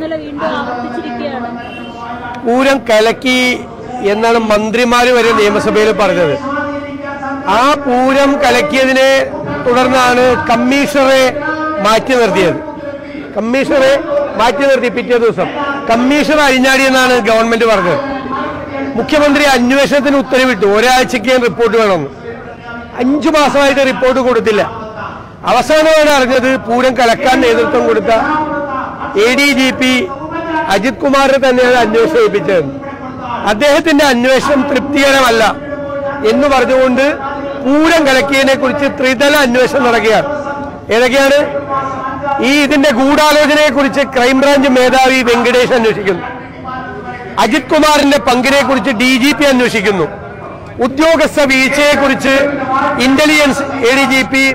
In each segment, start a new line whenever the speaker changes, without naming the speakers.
ഇന്നലെ വീണ്ടും ആവർത്തിച്ചിരിക്കുകയാണ്
പൂരം കലക്കി എന്നാണ് മന്ത്രിമാര് വരെ നിയമസഭയിൽ പറഞ്ഞത് ആ പൂരം കലക്കിയതിനെ തുടർന്നാണ് കമ്മീഷണറെ മാറ്റി നിർത്തിയത് കമ്മീഷണറെ മാറ്റി നിർത്തി പിറ്റേ ദിവസം കമ്മീഷണർ അഴിഞ്ഞാടിയെന്നാണ് ഗവൺമെന്റ് പറഞ്ഞത് മുഖ്യമന്ത്രി അന്വേഷണത്തിന് ഉത്തരവിട്ടു ഒരാഴ്ചയ്ക്ക് റിപ്പോർട്ട് വേണമെന്ന് അഞ്ചു മാസമായിട്ട് റിപ്പോർട്ട് കൊടുത്തില്ല അവസാനമാണ് അറിഞ്ഞത് പൂരം കലക്കാൻ നേതൃത്വം കൊടുത്ത A D G P Ajith കുമാറിനെ തന്നെയാണ് അന്വേഷണം ഏൽപ്പിച്ചത് അദ്ദേഹത്തിന്റെ അന്വേഷണം തൃപ്തികരമല്ല എന്ന് പറഞ്ഞുകൊണ്ട് പൂരം കലക്കിയതിനെ കുറിച്ച് ത്രിതല അന്വേഷണം നടക്കുകയാണ് ഏതൊക്കെയാണ് ഈ ഇതിന്റെ ഗൂഢാലോചനയെ കുറിച്ച് ക്രൈംബ്രാഞ്ച് മേധാവി വെങ്കടേഷ് അന്വേഷിക്കുന്നു അജിത് കുമാറിന്റെ പങ്കിനെ കുറിച്ച് ഡി ജി പി അന്വേഷിക്കുന്നു ഉദ്യോഗസ്ഥ വീഴ്ചയെക്കുറിച്ച് intelligence A D G P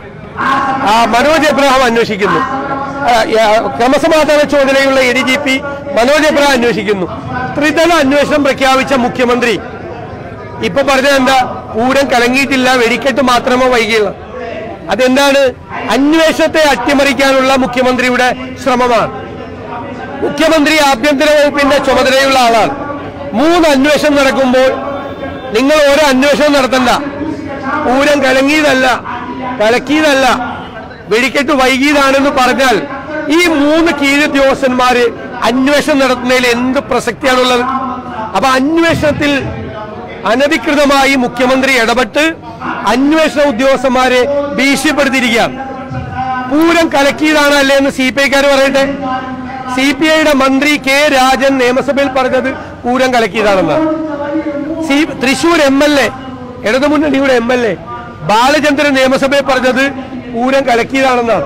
Manoj Abraham അന്വേഷിക്കുന്നു ആ, ആ, ക്രമസമാധാന ചുമതലയുള്ള A D G P Manoj Abraham അന്വേഷിക്കുന്നു ത്രിതല അന്വേഷണം പ്രഖ്യാപിച്ച മുഖ്യമന്ത്രി ഇപ്പൊ പറഞ്ഞത് എന്താ പൂരം കലങ്ങിയിട്ടില്ല വെടിക്കെട്ട് മാത്രമേ വൈകിയുള്ളൂ അതെന്താണ് അന്വേഷണത്തെ അട്ടിമറിക്കാനുള്ള മുഖ്യമന്ത്രിയുടെ ശ്രമമാണ് മുഖ്യമന്ത്രി ആഭ്യന്തര വകുപ്പിന്റെ ചുമതലയുള്ള ആളാണ് മൂന്ന് അന്വേഷണം നടക്കുമ്പോൾ നിങ്ങൾ ഒരു അന്വേഷണം നടത്തണ്ട പൂരം കലങ്ങിയതല്ല കലക്കിയതല്ല വെടിക്കെട്ട് വൈകിയതാണെന്ന് പറഞ്ഞാൽ ഈ മൂന്ന് കീഴുദ്യോഗസ്ഥന്മാര് അന്വേഷണം നടത്തുന്നതിൽ എന്ത് പ്രസക്തിയാണുള്ളത് അപ്പൊ അന്വേഷണത്തിൽ അനധികൃതമായി മുഖ്യമന്ത്രി ഇടപെട്ട് അന്വേഷണ ഉദ്യോഗസ്ഥന്മാരെ ഭീഷണിപ്പെടുത്തിയിരിക്കുകയാണ് പൂരം കലക്കിയതാണ് അല്ലേ എന്ന് സി പി ഐക്കാർ പറയട്ടെ സി പി ഐയുടെ മന്ത്രി കെ രാജൻ നിയമസഭയിൽ പറഞ്ഞത് പൂരം കലക്കിയതാണെന്നാണ് C Thrissur M L A ഇടതുമുന്നണിയുടെ എം എൽ എ ബാലചന്ദ്രൻ നിയമസഭയിൽ പറഞ്ഞത് പൂരം കലക്കിയതാണെന്നാണ്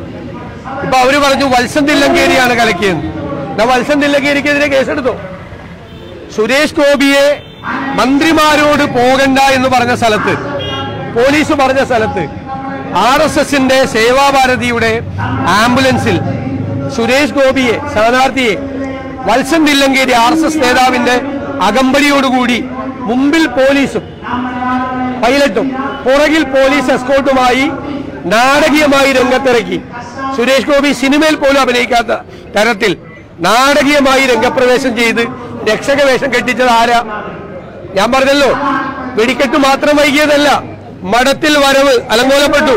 ഇപ്പൊ അവര് പറഞ്ഞു വത്സൻ തില്ലങ്കേരിയാണ് കലക്കിയത് എന്നാ വത്സൻ തില്ലങ്കേരിക്കെതിരെ കേസെടുത്തോ സുരേഷ് ഗോപിയെ മന്ത്രിമാരോട് പോകണ്ട എന്ന് പറഞ്ഞ സ്ഥലത്ത് പോലീസ് പറഞ്ഞ സ്ഥലത്ത് ആർ എസ് എസിന്റെ സേവാഭാരതിയുടെ ആംബുലൻസിൽ സുരേഷ് ഗോപിയെ സ്ഥാനാർത്ഥിയെ Valsan Thillankeri R S S നേതാവിന്റെ അകമ്പടിയോടുകൂടി മുമ്പിൽ പോലീസും പൈലറ്റും പുറകിൽ പോലീസ് എസ്കോർട്ടുമായി നാടകീയമായി രംഗത്തിറക്കി സുരേഷ് ഗോപി സിനിമയിൽ പോലും അഭിനയിക്കാത്ത തരത്തിൽ നാടകീയമായി രംഗപ്രവേശം ചെയ്ത് രക്ഷകവേഷം കെട്ടിച്ചത് ആരാ ഞാൻ പറഞ്ഞല്ലോ വെടിക്കെട്ട് മാത്രം വൈകിയതല്ല മഠത്തിൽ വരവ് അലങ്കോലപ്പെട്ടു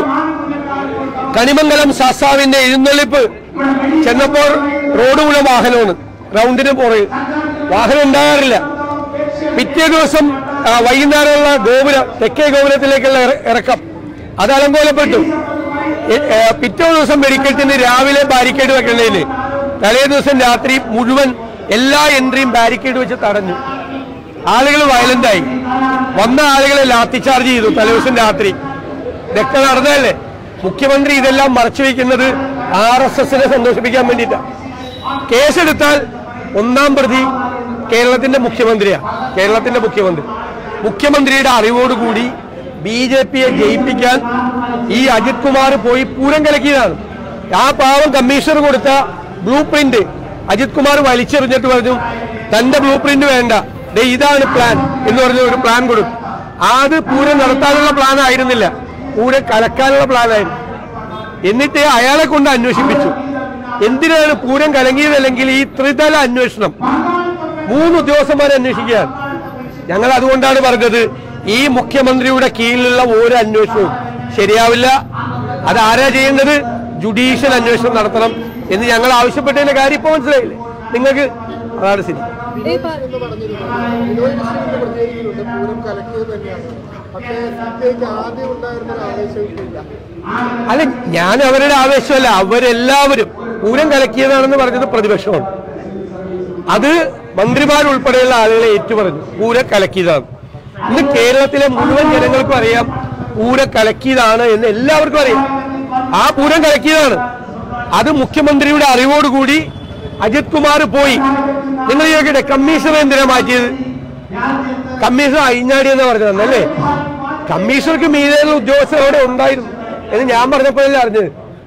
കണിമംഗലം ശാസ്താവിന്റെ എഴുന്നള്ളിപ്പ് ചെന്നപ്പോൾ റോഡ് മുഴുവൻ വാഹനമാണ് റൗണ്ടിന് പുറകിൽ വാഹനം ഉണ്ടാകാറില്ല പിറ്റേ ദിവസം ആ, വൈകുന്നേരമുള്ള ഗോപുരം തെക്കേ ഗോപുരത്തിലേക്കുള്ള ഇറ- ഇറക്കം അത് അലങ്കോലപ്പെട്ടു എ- ഏ, പിറ്റേ ദിവസം വെടിക്കെട്ടിന് രാവിലെ ബാരിക്കേഡ് വെക്കേണ്ടതിന് തലേ ദിവസം രാത്രി മുഴുവൻ എല്ലാ എൻട്രിയും ബാരിക്കേഡ് വെച്ച് തടഞ്ഞു ആളുകൾ വയലന്റായി വന്ന ആളുകളെ ലാത്തി ചാർജ് ചെയ്തു തലേദിവസം രാത്രി ഇതൊക്കെ നടന്നതല്ലേ മുഖ്യമന്ത്രി ഇതെല്ലാം മറച്ചു വയ്ക്കുന്നത് ആർ എസ് എസിനെ സന്തോഷിപ്പിക്കാൻ വേണ്ടിയിട്ടാണ് കേസെടുത്താൽ ഒന്നാം പ്രതി കേരളത്തിന്റെ മുഖ്യമന്ത്രിയാണ് കേരളത്തിന്റെ മുഖ്യമന്ത്രി മുഖ്യമന്ത്രിയുടെ അറിവോടുകൂടി ബി ജെ പിയെ ജയിപ്പിക്കാൻ ഈ അജിത് കുമാർ പോയി പൂരം കലക്കിയതാണ് ആ പാവം കമ്മീഷണർ കൊടുത്ത ബ്ലൂ പ്രിന്റ് അജിത് കുമാർ വലിച്ചെറിഞ്ഞിട്ട് പറഞ്ഞു തന്റെ ബ്ലൂ പ്രിന്റ് വേണ്ട ദേ ഇതാണ് പ്ലാൻ എന്ന് പറഞ്ഞ ഒരു പ്ലാൻ കൊടുത്തു അത് പൂരം നടത്താനുള്ള പ്ലാൻ ആയിരുന്നില്ല പൂരം കലക്കാനുള്ള പ്ലാനായിരുന്നു എന്നിട്ട് അയാളെ കൊണ്ട് അന്വേഷിപ്പിച്ചു എന്തിനാണ് പൂരം കലങ്ങിയതല്ലെങ്കിൽ ഈ ത്രിതല അന്വേഷണം മൂന്ന് ഉദ്യോഗസ്ഥന്മാരെ അന്വേഷിക്കുകയാണ് ഞങ്ങൾ അതുകൊണ്ടാണ് പറഞ്ഞത് ഈ മുഖ്യമന്ത്രിയുടെ കീഴിലുള്ള ഒരു അന്വേഷണവും ശരിയാവില്ല അത് ആരാ ചെയ്യേണ്ടത് ജുഡീഷ്യൽ അന്വേഷണം നടത്തണം എന്ന് ഞങ്ങൾ ആവശ്യപ്പെട്ടതിന്റെ കാര്യം ഇപ്പൊ മനസ്സിലായില്ലേ നിങ്ങൾക്ക് അതാണ് ശരി
എന്ന് പറഞ്ഞിരുന്നു ബിനോയ് വിശ്വം എന്ന് പ്രതികരിക്കുന്നുണ്ട് പൂരം കലക്കിയത് തന്നെയാണ് പക്ഷേ സിപിഐക്ക് ആദ്യം ഉണ്ടായിരുന്ന ഒരു ആവേശം ഇല്ല
അല്ല ഞാൻ അവരുടെ ആവേശമല്ല അവരെല്ലാവരും പൂരം കലക്കിയതാണെന്ന് പറഞ്ഞത് പ്രതിപക്ഷമാണ് അത് മന്ത്രിമാരുൾപ്പെടെയുള്ള ആളുകളെ ഏറ്റുപറഞ്ഞു പൂര കലക്കിയതാണ് ഇന്ന് കേരളത്തിലെ മുഴുവൻ ജനങ്ങൾക്കും അറിയാം പൂര കലക്കിയതാണ് എന്ന് എല്ലാവർക്കും അറിയാം ആ പൂരം കലക്കിയതാണ് അത് മുഖ്യമന്ത്രിയുടെ അറിവോടുകൂടി അജിത് കുമാർ പോയി നിങ്ങൾ ചോദിക്കട്ടെ കമ്മീഷണർ എന്തിനാ മാറ്റിയത് കമ്മീഷണർ അഴിഞ്ഞാടി എന്ന് പറഞ്ഞത് അല്ലേ കമ്മീഷണർക്ക് മീതെയുള്ള ഉദ്യോഗസ്ഥർ അവിടെ ഉണ്ടായിരുന്നു എന്ന് ഞാൻ പറഞ്ഞപ്പോഴല്ലേ അറിഞ്ഞത്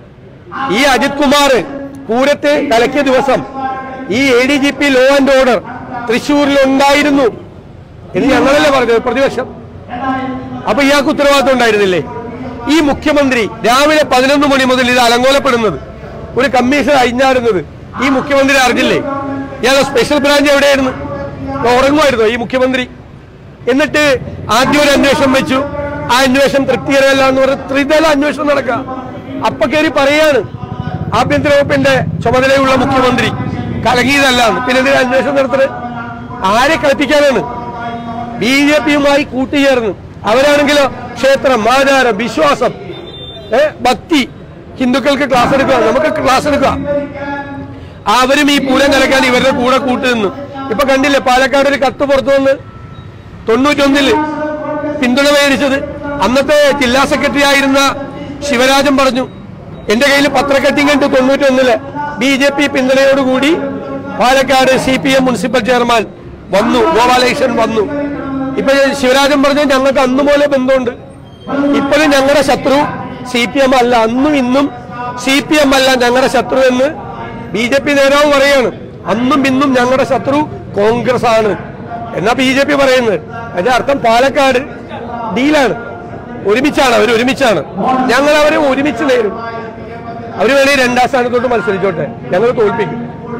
ഈ അജിത് കുമാർ പൂരത്തെ കലക്കിയ ദിവസം ഈ A D G P law and order തൃശ്ശൂരിൽ ഉണ്ടായിരുന്നു എന്ന് ഞങ്ങളല്ലേ പറഞ്ഞത് പ്രതിപക്ഷം അപ്പൊ ഇയാൾക്ക് ഉത്തരവാദിത്വം ഉണ്ടായിരുന്നില്ലേ ഈ മുഖ്യമന്ത്രി രാവിലെ പതിനൊന്ന് മണി മുതൽ ഇത് അലങ്കോലപ്പെടുന്നത് ഒരു കമ്മീഷൻ അഴിഞ്ഞാടുന്നത് ഈ മുഖ്യമന്ത്രി അറിഞ്ഞില്ലേ ഇയാളെ സ്പെഷ്യൽ ബ്രാഞ്ച് എവിടെയായിരുന്നു ഉറങ്ങുമായിരുന്നോ ഈ മുഖ്യമന്ത്രി എന്നിട്ട് ആദ്യം ഒരു അന്വേഷണം വെച്ചു ആ അന്വേഷണം തൃപ്തികരമല്ല എന്ന് പറഞ്ഞ് ത്രിതല അന്വേഷണം നടക്കുക അപ്പൊ കയറി പറയാണ് ആഭ്യന്തര വകുപ്പിന്റെ ചുമതലയുള്ള മുഖ്യമന്ത്രി കലങ്ങിയതല്ല എന്ന്. പിന്നെ എന്തിനാ അന്വേഷണം നടത്തുന്നത് ആരെ കളിപ്പിക്കാനാണ് ബി ജെ പിയുമായി കൂട്ടുചേർന്ന് അവരാണെങ്കിലോ ക്ഷേത്രം ആചാരം വിശ്വാസം ഏ, ഭക്തി ഹിന്ദുക്കൾക്ക് ക്ലാസ് എടുക്കുക നമുക്ക് ക്ലാസ് എടുക്കുക അവരും ഈ പൂരം കലക്കാൻ ഇവരുടെ കൂടെ കൂട്ടുനിന്നു ഇപ്പൊ കണ്ടില്ലേ പാലക്കാട് ഒരു കത്ത് പുറത്തു വന്ന് തൊണ്ണൂറ്റൊന്നില് പിന്തുണ മേടിച്ചത് അന്നത്തെ ജില്ലാ സെക്രട്ടറി ആയിരുന്ന ശിവരാജൻ പറഞ്ഞു എന്റെ കയ്യിൽ പത്രക്കട്ടിങ് ഉണ്ട് തൊണ്ണൂറ്റൊന്നില് ബി ജെ പി പിന്തുണയോടുകൂടി Palakkad C P M municipal chairman വന്നു ഗോപാലകൃഷ്ണൻ വന്നു ഇപ്പൊ ശിവരാജൻ പറഞ്ഞു ഞങ്ങൾക്ക് അന്ന് പോലെ ബന്ധമുണ്ട് ഇപ്പോഴും ഞങ്ങളുടെ ശത്രു സി പി എം അല്ല അന്നും ഇന്നും സി പി എം അല്ല ഞങ്ങളുടെ ശത്രു എന്ന് ബി ജെ പി നേതാവ് പറയാണ് അന്നും ഇന്നും ഞങ്ങളുടെ ശത്രു കോൺഗ്രസ് ആണ് എന്നാ ബി ജെ പി പറയുന്നത് അതിന്റെ അർത്ഥം പാലക്കാട് ഡീലാണ് ഒരുമിച്ചാണ് അവർ ഒരുമിച്ചാണ് ഞങ്ങൾ അവരെ ഒരുമിച്ച് നേരും അവർ വേണമെങ്കിൽ രണ്ടാം സ്ഥാനത്തോട്ട് മത്സരിച്ചോട്ടെ ഞങ്ങൾ തോൽപ്പിക്കും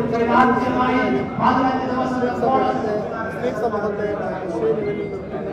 സമൂഹത്തെ മുസ്ലിം സമൂഹത്തെ മുസ്ലിം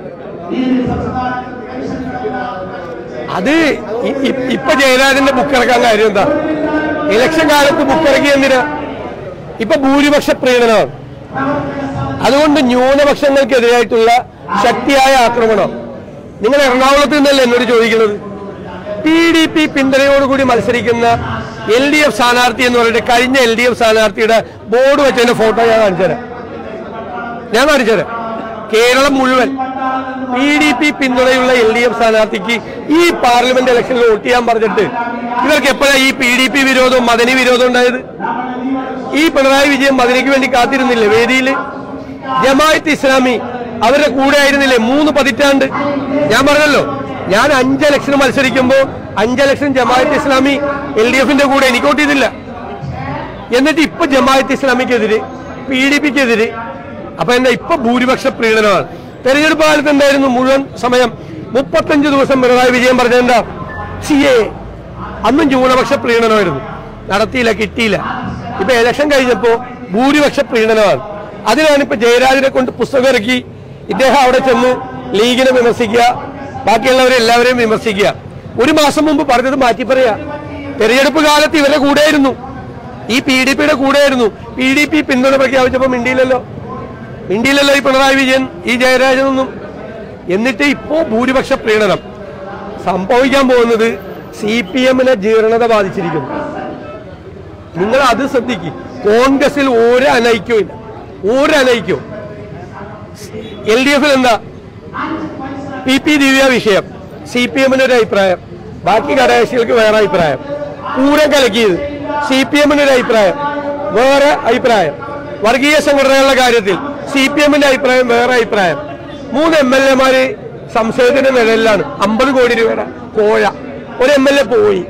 അത് ഇ- ഇ- ഇപ്പൊ ജയരാജന്റെ ബുക്ക് ഇറക്കാൻ കാര്യം എന്താ ഇലക്ഷൻ കാലത്ത് ബുക്ക് ഇറക്കി എന്തിനാ ഇപ്പൊ ഭൂരിപക്ഷ പ്രീണനമാണ് അതുകൊണ്ട് ന്യൂനപക്ഷങ്ങൾക്കെതിരായിട്ടുള്ള ശക്തിയായ ആക്രമണം നിങ്ങൾ എറണാകുളത്ത് നിന്നല്ലേ എന്നോട് ചോദിക്കുന്നത് പി ഡി പി പിന്തുണയോടുകൂടി മത്സരിക്കുന്ന എൽ ഡി എഫ് സ്ഥാനാർത്ഥി എന്ന് പറഞ്ഞിട്ട് കഴിഞ്ഞ എൽ ഡി എഫ് സ്ഥാനാർത്ഥിയുടെ ബോർഡ് വെച്ചതിന്റെ ഫോട്ടോ ഞാൻ കാണിച്ചുതരാം ഞാൻ കാണിച്ചുതരാം കേരളം മുഴുവൻ പി ഡി പി പിന്തുണയുള്ള എൽ ഡി എഫ് സ്ഥാനാർത്ഥിക്ക് ഈ പാർലമെന്റ് ഇലക്ഷനിൽ വോട്ട് ചെയ്യാൻ പറഞ്ഞിട്ട് ഇവർക്ക് എപ്പോഴാണ് ഈ പി ഡി പി വിരോധവും മദനി വിരോധവും ഉണ്ടായത് ഈ പിണറായി വിജയൻ മദനിക്ക് വേണ്ടി കാത്തിരുന്നില്ലേ വേദിയിൽ ജമായത്ത് ഇസ്ലാമി അവരുടെ കൂടെ ആയിരുന്നില്ലേ മൂന്ന് പതിറ്റാണ്ട് ഞാൻ പറഞ്ഞല്ലോ ഞാൻ അഞ്ച് ഇലക്ഷൻ മത്സരിക്കുമ്പോൾ അഞ്ച് election Jamaat Islami L D എഫിന്റെ കൂടെ എനിക്ക് വോട്ട് ചെയ്തില്ല എന്നിട്ട് ഇപ്പൊ ജമായത്ത് ഇസ്ലാമിക്കെതിരെ പി ഡി പിക്കെതിരെ അപ്പൊ എന്താ ഇപ്പൊ ഭൂരിപക്ഷ പ്രീണനമാണ് തെരഞ്ഞെടുപ്പ് കാലത്ത് എന്തായിരുന്നു മുഴുവൻ സമയം മുപ്പത്തഞ്ച് ദിവസം പിണറായി വിജയൻ പറഞ്ഞത് എന്താ സി എ അന്നും ന്യൂനപക്ഷ പ്രീണനമായിരുന്നു നടത്തിയില്ല കിട്ടിയില്ല ഇപ്പൊ ഇലക്ഷൻ കഴിഞ്ഞപ്പോ ഭൂരിപക്ഷ പ്രീണനമാണ് അതിനാണ് ഇപ്പൊ ജയരാജനെ കൊണ്ട് പുസ്തകം ഇറക്കി ഇദ്ദേഹം അവിടെ ചെന്ന് ലീഗിനെ വിമർശിക്കുക ബാക്കിയുള്ളവരെ എല്ലാവരെയും വിമർശിക്കുക ഒരു മാസം മുമ്പ് പറഞ്ഞത് മാറ്റി പറയാ തെരഞ്ഞെടുപ്പ് കാലത്ത് ഇവരുടെ കൂടെയായിരുന്നു ഈ പി ഡി പിയുടെ കൂടെയായിരുന്നു പി ഡി പി പിന്തുണ പ്രഖ്യാപിച്ചപ്പോ മിണ്ടിയില്ലല്ലോ മിണ്ടിയില്ലല്ലോ ഈ പിണറായി വിജയൻ ഈ ജയരാജനൊന്നും എന്നിട്ട് ഇപ്പോ ഭൂരിപക്ഷ പ്രീണനം സംഭവിക്കാൻ പോകുന്നത് സി പി എമ്മിനെ ജീർണത ബാധിച്ചിരിക്കുന്നു നിങ്ങൾ അത് ശ്രദ്ധിക്കും കോൺഗ്രസിൽ ഒരു അനൈക്യവും ഇല്ല ഒരു അനൈക്യവും എൽ ഡി എഫിൽ എന്താ പി പി ദിവ്യ വിഷയം സി പി എമ്മിന് ഒരു അഭിപ്രായം ബാക്കി ഘടകകക്ഷികൾക്ക് വേറെ അഭിപ്രായം പൂരം കലക്കിയത് സി പി എമ്മിന് ഒരു അഭിപ്രായം വേറെ അഭിപ്രായം വർഗീയ സംഘടനകളുടെ കാര്യത്തിൽ സി പി എമ്മിന്റെ അഭിപ്രായം വേറെ അഭിപ്രായം മൂന്ന് എം എൽ എമാര് സംശയത്തിന്റെ നിഴലിലാണ് അമ്പത് കോടി രൂപയുടെ കോഴ ഒരു എം എൽ എ പോയി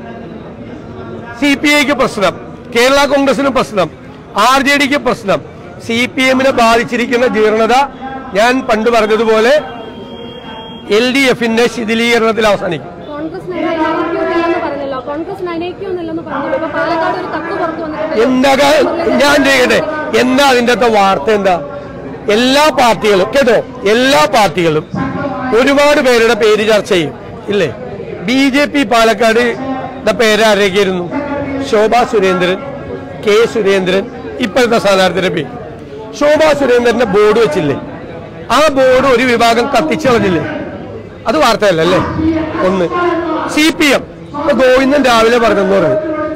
സി പി ഐക്ക് പ്രശ്നം കേരള കോൺഗ്രസിന് പ്രശ്നം ആർ ജെ ഡിക്ക് പ്രശ്നം സി പി എമ്മിനെ ബാധിച്ചിരിക്കുന്ന ജീർണത ഞാൻ പണ്ട് പറഞ്ഞതുപോലെ എൽ ഡി എഫിന്റെ ശിഥിലീകരണത്തിൽ അവസാനിക്കും
കോൺഗ്രസിന് അനൈക്യമൊന്നുമില്ലെന്ന് പറഞ്ഞല്ലോ കോൺഗ്രസിന് അനൈക്യമൊന്നുമില്ലെന്ന് പറഞ്ഞല്ലോ ഇപ്പൊ പാലക്കാട് ഒരു കത്ത് പുറത്തു വന്നിട്ടുണ്ട്
എന്താ കാ- ഞാൻ ചെയ്യട്ടെ എന്താ അതിന്റെ അകത്തെ വാർത്ത എന്താ എല്ലാ പാർട്ടികളും കേട്ടോ എല്ലാ പാർട്ടികളും ഒരുപാട് പേരുടെ പേര് ചർച്ച ചെയ്യും ഇല്ലേ ബി ജെ പി പാലക്കാട് പേര് ആരൊക്കെയായിരുന്നു ശോഭാ സുരേന്ദ്രൻ കെ സുരേന്ദ്രൻ ഇപ്പോഴത്തെ സ്ഥാനാർത്ഥിയുടെ പേര് ശോഭാ സുരേന്ദ്രന്റെ ബോർഡ് വെച്ചില്ലേ ആ ബോർഡ് ഒരു വിഭാഗം കത്തിച്ചു കളഞ്ഞില്ലേ അത് വാർത്തയല്ലേ ഒന്ന് സി പി എം ഇപ്പൊ ഗോവിന്ദൻ രാവിലെ പറഞ്ഞെന്ന് പറഞ്ഞു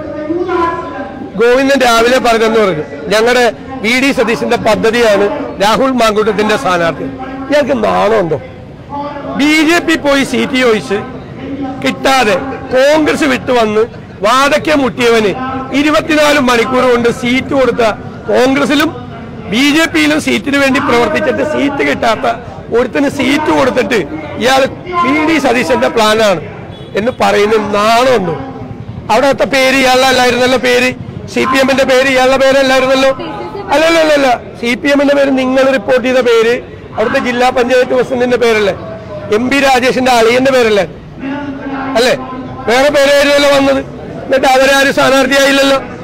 ഗോവിന്ദൻ രാവിലെ പറഞ്ഞെന്ന് പറഞ്ഞു ഞങ്ങളുടെ വി ഡി സതീശന്റെ പദ്ധതിയാണ് രാഹുൽ മാങ്കൂട്ടത്തിന്റെ സ്ഥാനാർത്ഥി ഞങ്ങൾക്ക് നാണമുണ്ടോ ബി ജെ പി പോയി സീറ്റ് ചോദിച്ച് കിട്ടാതെ കോൺഗ്രസ് വിട്ടുവന്ന് വാദയ്ക്ക മുട്ടിയവന് ഇരുപത്തിനാല് മണിക്കൂർ കൊണ്ട് സീറ്റ് കൊടുത്ത കോൺഗ്രസിലും ബി ജെ പിയിലും സീറ്റിന് വേണ്ടി പ്രവർത്തിച്ചിട്ട് സീറ്റ് കിട്ടാത്ത ഒരുത്തിന് സീറ്റ് കൊടുത്തിട്ട് ഇയാൾ പി ഡി സതീശന്റെ പ്ലാനാണ് എന്ന് പറയുന്ന നാണമുണ്ടോ അവിടത്തെ പേര് ഇയാളല്ലായിരുന്നല്ലോ പേര് സി പി എമ്മിന്റെ പേര് ഇയാളുടെ പേരല്ലായിരുന്നല്ലോ അല്ലല്ലല്ല സി പി എമ്മിന്റെ പേര് നിങ്ങൾ റിപ്പോർട്ട് ചെയ്ത പേര് അവിടുത്തെ ജില്ലാ പഞ്ചായത്ത് പ്രസിഡന്റിന്റെ പേരല്ലേ എം പി രാജേഷിന്റെ അളിയന്റെ പേരല്ലേ അല്ലേ വേറെ പേരായിരുന്നല്ലോ വന്നത് എന്നിട്ട് അവരാരും സ്ഥാനാർത്ഥിയായില്ലല്ലോ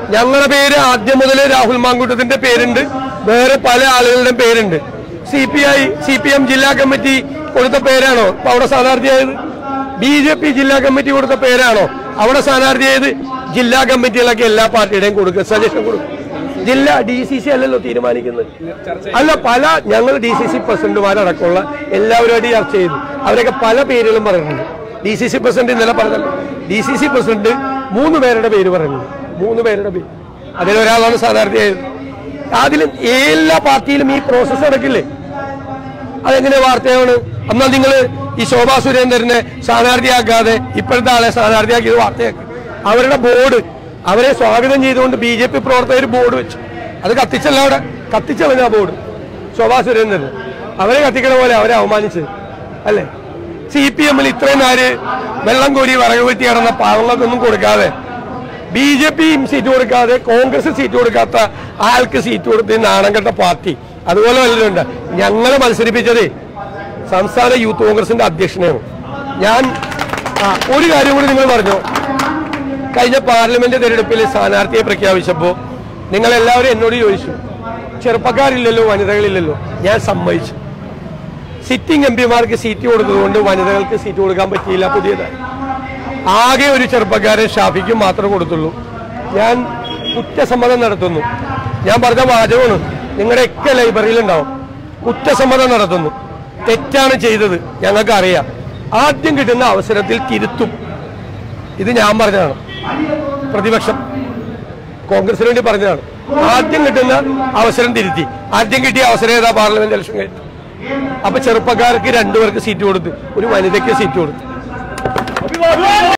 ഞങ്ങളുടെ പേര് ആദ്യം മുതൽ രാഹുൽ മാങ്കൂട്ടത്തിന്റെ പേരുണ്ട് വേറെ പല ആളുകളുടെയും പേരുണ്ട് C P I C P M ജില്ലാ കമ്മിറ്റി കൊടുത്ത പേരാണോ ഇപ്പൊ അവിടെ സ്ഥാനാർത്ഥിയായത് ബി ജെ പി ജില്ലാ കമ്മിറ്റി കൊടുത്ത പേരാണോ അവിടെ സ്ഥാനാർത്ഥിയായത് ജില്ലാ കമ്മിറ്റികളൊക്കെ എല്ലാ പാർട്ടിയുടെയും കൊടുക്കുക സജഷൻ കൊടുക്കും ജില്ല ഡി സി സി അല്ലല്ലോ തീരുമാനിക്കുന്നത് അല്ല പല ഞങ്ങൾ ഡി സി സി പ്രസിഡന്റുമാരടക്കമുള്ള എല്ലാവരുമായിട്ട് ചർച്ച ചെയ്തു അവരൊക്കെ പല പേരുകളും പറയുന്നുണ്ട് ഡി സി സി പ്രസിഡന്റ് ഇന്നലെ പറഞ്ഞല്ലോ ഡി സി സി പ്രസിഡന്റ് മൂന്ന് പേരുടെ പേര് പറയുന്നുണ്ട് മൂന്ന് പേരുടെ പേര് അതിലൊരാളാണ് സ്ഥാനാർത്ഥിയായത് അതിലും എല്ലാ പാർട്ടിയിലും ഈ പ്രോസസ്സ് നടക്കില്ലേ അതെങ്ങനെ വാർത്തയാണ് എന്നാൽ നിങ്ങൾ ഈ ശോഭാ സുരേന്ദ്രനെ സ്ഥാനാർത്ഥിയാക്കാതെ ഇപ്പോഴത്തെ ആളെ സ്ഥാനാർത്ഥിയാക്കിയത് വാർത്തയാക്കി അവരുടെ ബോർഡ് അവരെ സ്വാഗതം ചെയ്തുകൊണ്ട് ബി ജെ പി പ്രവർത്തകർ ബോർഡ് വെച്ചു അത് കത്തിച്ചല്ല അവിടെ കത്തിച്ചളഞ്ഞ ആ ബോർഡ് ശോഭാ സുരേന്ദ്രൻ അവരെ കത്തിക്കണ പോലെ അവരെ അവമാനിച്ചത് അല്ലേ സി പി എമ്മിൽ ഇത്രയും നേര് വെള്ളം കോരി വറക് വെട്ടി കിടന്ന പാവങ്ങൾക്കൊന്നും കൊടുക്കാതെ ബി ജെ പി സീറ്റ് കൊടുക്കാതെ കോൺഗ്രസ് സീറ്റ് കൊടുക്കാത്ത ആൾക്ക് സീറ്റ് കൊടുത്ത് നാണം കെട്ട പാർട്ടി അതുപോലെ വല്ലതുണ്ട് ഞങ്ങളെ മത്സരിപ്പിച്ചതേ സംസ്ഥാന യൂത്ത് കോൺഗ്രസിന്റെ അധ്യക്ഷനെയാണ് ഞാൻ ആ, ഒരു കാര്യം കൂടി നിങ്ങൾ പറഞ്ഞു കഴിഞ്ഞ പാർലമെന്റ് തെരഞ്ഞെടുപ്പിൽ സ്ഥാനാർത്ഥിയെ പ്രഖ്യാപിച്ചപ്പോൾ നിങ്ങൾ എല്ലാവരും എന്നോട് ചോദിച്ചു ചെറുപ്പക്കാരില്ലല്ലോ വനിതകളില്ലല്ലോ ഞാൻ സമ്മതിച്ചു സിറ്റിംഗ് എം പിമാർക്ക് സീറ്റ് കൊടുത്തതുകൊണ്ട് വനിതകൾക്ക് സീറ്റ് കൊടുക്കാൻ പറ്റിയില്ല പുതിയതായി ആകെ ഒരു ചെറുപ്പക്കാരൻ ഷാഫിക്കും മാത്രമേ കൊടുത്തുള്ളൂ ഞാൻ കുറ്റസമ്മതം നടത്തുന്നു ഞാൻ പറഞ്ഞ വാചകമാണ് നിങ്ങളുടെയൊക്കെ ലൈബ്രറിയിൽ ഉണ്ടാവും കുറ്റസമ്മതം നടത്തുന്നു തെറ്റാണ് ചെയ്തത് ഞങ്ങൾക്ക് അറിയാം ആദ്യം കിട്ടുന്ന അവസരത്തിൽ തിരുത്തും ഇത് ഞാൻ പറഞ്ഞതാണ് പ്രതിപക്ഷം കോൺഗ്രസിന് വേണ്ടി പറഞ്ഞതാണ് ആദ്യം കിട്ടുന്ന അവസരം തിരുത്തി ആദ്യം കിട്ടിയ അവസരം ഏതാ പാർലമെന്റ് ഇലക്ഷൻ കഴിഞ്ഞു അപ്പൊ ചെറുപ്പക്കാർക്ക് രണ്ടുപേർക്ക് സീറ്റ് കൊടുത്ത് ഒരു വനിതയ്ക്ക് സീറ്റ് കൊടുത്തു